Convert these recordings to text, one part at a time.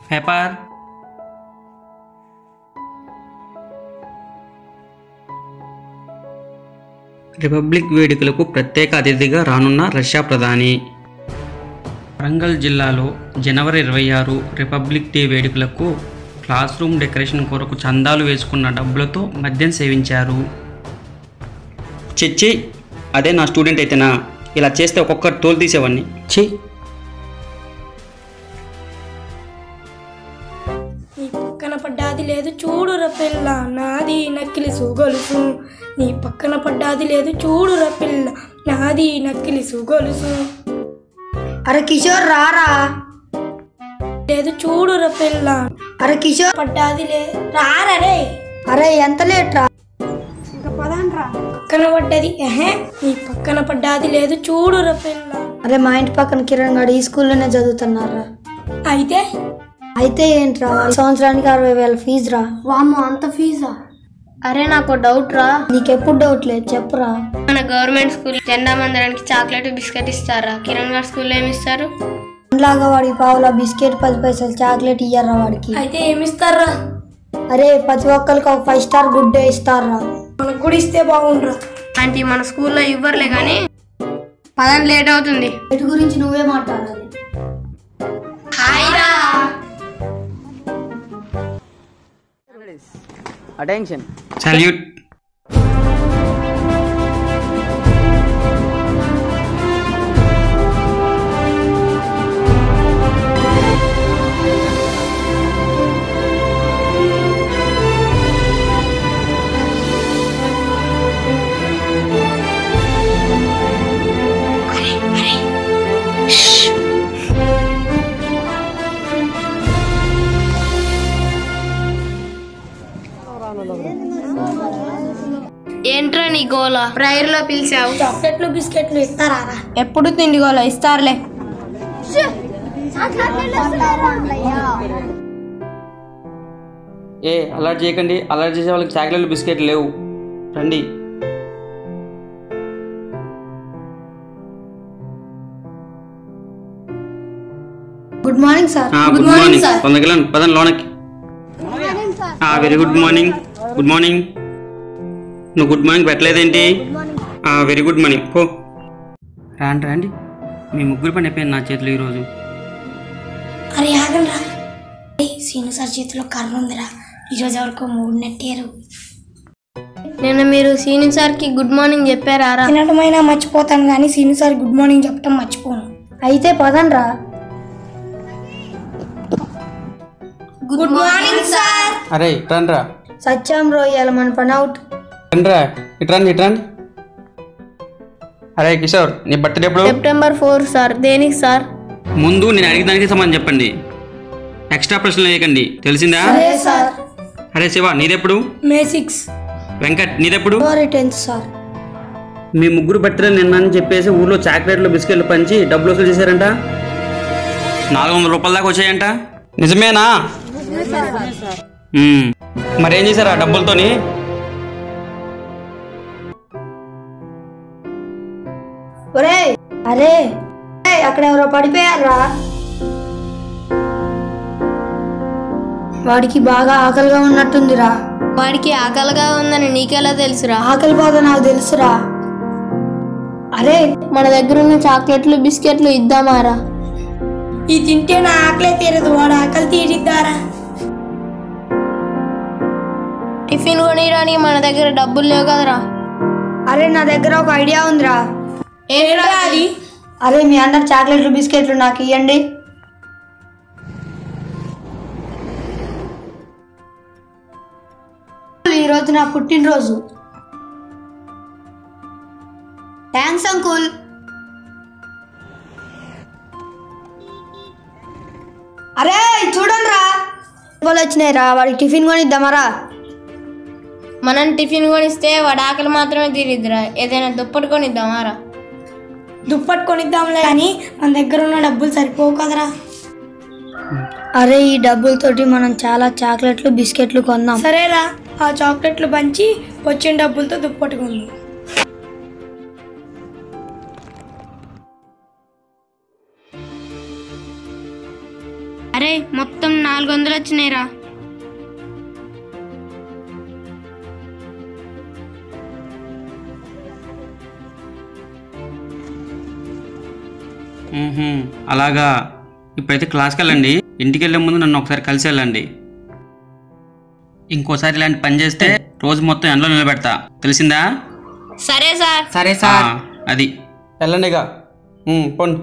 Paper republic వేడుకలకు ప్రత్యేక అతిథిగా రానున్న రష్యా ప్రధాని వరంగల్ జిల్లాలో జనవరి ఇరవై ఆరు రిపబ్లిక్ డే వేడుకలకు క్లాస్ రూమ్ డెకరేషన్ కొరకు చందాలు వేసుకున్న డబ్బులతో మద్యం సేవించారు చిచ్చి అదే నా స్టూడెంట్ అయితేనా ఇలా చేస్తే ఒక్కొక్కరు తోలు తీసేవాడిని ఛీ నీ పక్కన పడ్డాది లేదు చూడుర పిల్ల నాది నక్కిలి గొలుసు నీ పక్కన పడ్డాది లేదు చూడుర పిల్ల నాది నక్కిలి గొలుసు అరే కిషోర్ రారా లేదు చూడుర పిల్ల అరే కిషోర్ పడ్డాది లే రారే అరే ఎంత లేట్ రా పక్కన పడ్డది ఎహే నీ పక్కన పడ్డాది లేదు చూడుర పిల్ల అరే మా ఇంటి పక్కన కిరణ్ గడి ఈ స్కూల్లోనే చదువుతున్నారా అయితే అయితే ఏంట్రా సంవత్సరానికి అరవై వేల ఫీజు రా వామ్మో అంత ఫీజా అరే నాకు డౌట్ రా నీకెప్పుడు డౌట్ లేదు చెప్పురా మన గవర్నమెంట్ స్కూల్ జెండా మందిరానికి చాక్లెట్ బిస్కెట్ ఇస్తారా కిరణ్ గారు స్కూల్లో ఏమి ఇస్తారు లాగా వాడికి పావులా బిస్కెట్ పది పైసలు చాక్లెట్ ఇయ్యరా వాడికి అయితే ఏమిస్తారా అరే ప్రతి ఒక్కరికి ఒక ఫైవ్ స్టార్ గుడ్ డే ఇస్తారా మనకు కూడా ఇస్తే బాగుండ్రా అంటే మన స్కూల్లో ఇవ్వర్లే కానీ పదని లేట్ అవుతుంది వీటి గురించి నువ్వే మాట్లాడాలి అటెన్షన్ సల్యూట్ ఏంట్రా నీ గోల ప్రైర్ లో పిలిచావు చాక్లెట్లు బిస్కెట్లు ఇస్తారా రా? ఎప్పుడు తిండి గోల ఇస్తారులే ఏ అలర్ట్ చేయకండి అలర్ట్ చేసే వాళ్ళకి చాక్లెట్లు బిస్కెట్ లేవు రండి good morning sir good morning తొందరగా పదండి లోనకి very good morning good morning నువ్వు గుడ్ మార్నింగ్ పెట్టలేదేంటి వెరీ గుడ్ మార్నింగ్ పో రాండి రండి మీ ముగ్గురు పని అయిపోయింది నా చేతిలో ఈరోజు అరే ఆగండి రా సీను సార్ చేతిలో కర్ర ఉందిరా ఈరోజు వరకు మూడు నెట్టారు నిన్న మీరు సీనియర్ సార్ కి గుడ్ మార్నింగ్ చెప్పారా రా తినటమైనా మర్చిపోతాను కానీ సీను సార్ గుడ్ మార్నింగ్ చెప్పటం మర్చిపోను అయితే పదండ్రా గుడ్ మార్నింగ్ సార్ అరే రండ్రా సత్యం రోయ్యాల మన పని అవుట్ రండ్రా ఇటు రండి ఇటు రండి అరే కిషోర్ నీ బర్త్డే ఎప్పుడు సెప్టెంబర్ ఫోర్ సార్ దేనికి సార్ ముందు నేను అడిగిన దానికి సమాధానం చెప్పండి ఎక్స్ట్రా ప్రశ్నలు వేయకండి తెలిసిందా సార్ అరే శివ నీదెప్పుడు మే సిక్స్ వెంకట్ నీదెప్పుడు ఫిబ్రవరి టెన్త్ సార్ మీ ముగ్గురు బర్త్డే నిన్న అని చెప్పేసి ఊర్లో చాక్లెట్లు బిస్కెట్లు పంచి డబ్బులు వసూలు చేశారంట నాలుగు వందల రూపాయల దాకా వచ్చాయంట నిజమేనా మ్మ్. మరేం చేశారు ఆ డబ్బులతోని ఒరే అరే ఏయ్, అక్కడ ఎవరో పడిపోయారా వాడికి బాగా ఆకలిగా ఉన్నట్టుందిరా వాడికి ఆకలిగా ఉందని నీకెలా తెలుసురా ఆకలి బాధ నాకు తెలుసురా అరే మన దగ్గర ఉన్న చాక్లెట్లు బిస్కెట్లు ఇద్దామారా ఈ తింటే నా ఆకలే తీరదు వాడు ఆకలి తీరిద్దారా టిఫిన్ కొనియడానికి మన దగ్గర డబ్బులు లేవు కదరా అరే నా దగ్గర ఒక ఐడియా ఉందిరా ఏంట్రా అది అరే మీ అందరు చాక్లెట్లు బిస్కెట్లు నాకు ఇవ్వండి ఈరోజు నా పుట్టినరోజు థ్యాంక్స్ అంకుల్ అరే చూడండి రా డబ్బులు వచ్చినాయి రా వాడికి టిఫిన్ కొనిద్దామరా మనం టిఫిన్ కొనిస్తే వాడి ఆకలి మాత్రమే తీరిద్దిరా ఏదైనా దుప్పటి కొనిద్దామారా దుప్పటి కొనిద్దాంలే కానీ మన దగ్గర ఉన్న డబ్బులు సరిపోవు కదరా అరే ఈ డబ్బులతోటి మనం చాలా చాక్లెట్లు బిస్కెట్లు కొందాం సరేరా ఆ చాక్లెట్లు పంచి వచ్చిన డబ్బులతో దుప్పటి కొందాం అరే మొత్తం నాలుగు వందలు వచ్చినాయిరా మ్మ్హ్మ్. అలాగా ఇప్పుడైతే క్లాస్కి వెళ్ళండి ఇంటికి వెళ్ళే ముందు నన్ను ఒకసారి కలిసి వెళ్ళండి ఇంకోసారి ఇలాంటి పని చేస్తే రోజు మొత్తం ఎండలో నిలబెడతా తెలిసిందా సరే సార్ సరే సార్ ఆ, అది వెళ్ళండి ఇక ఉమ్, పోండి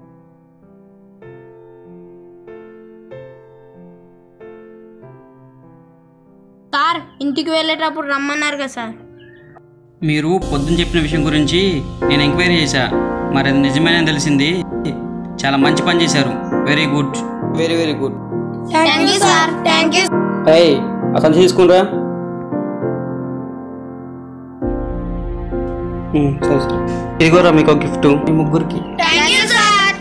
సార్ ఇంటికి వెళ్ళేటప్పుడు రమ్మన్నారు కదా సార్ మీరు పొద్దున్న చెప్పిన విషయం గురించి నేను ఎంక్వైరీ చేశా మరి అది నిజమేనని తెలిసింది చాలా మంచి పని చేశారు very good very very good thank you sir thank you ఏయ్ అసలు తీసుకుంటా సరే సరే ఇదిగోరా మీకు గిఫ్ట్ మీ ముగ్గురికి థ్యాంక్ యూ సార్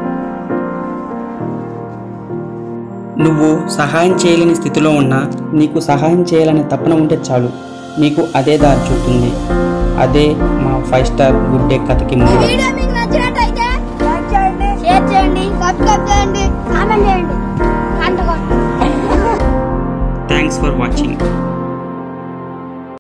నువ్వు సహాయం చేయలేని స్థితిలో ఉన్నా నీకు సహాయం చేయాలనే తపన ఉంటే చాలు నీకు అదే దారి చూపుతుంది అదే మా ఫైవ్ స్టార్ గుడ్ డే కథకి మూలం మీకు నచ్చినట్టయితే లైక్ చేయండి షేర్ చేయండి సబ్స్క్రైబ్ చేయండి కామెంట్ చేయండి థ్యాంక్స్ ఫర్ వాచింగ్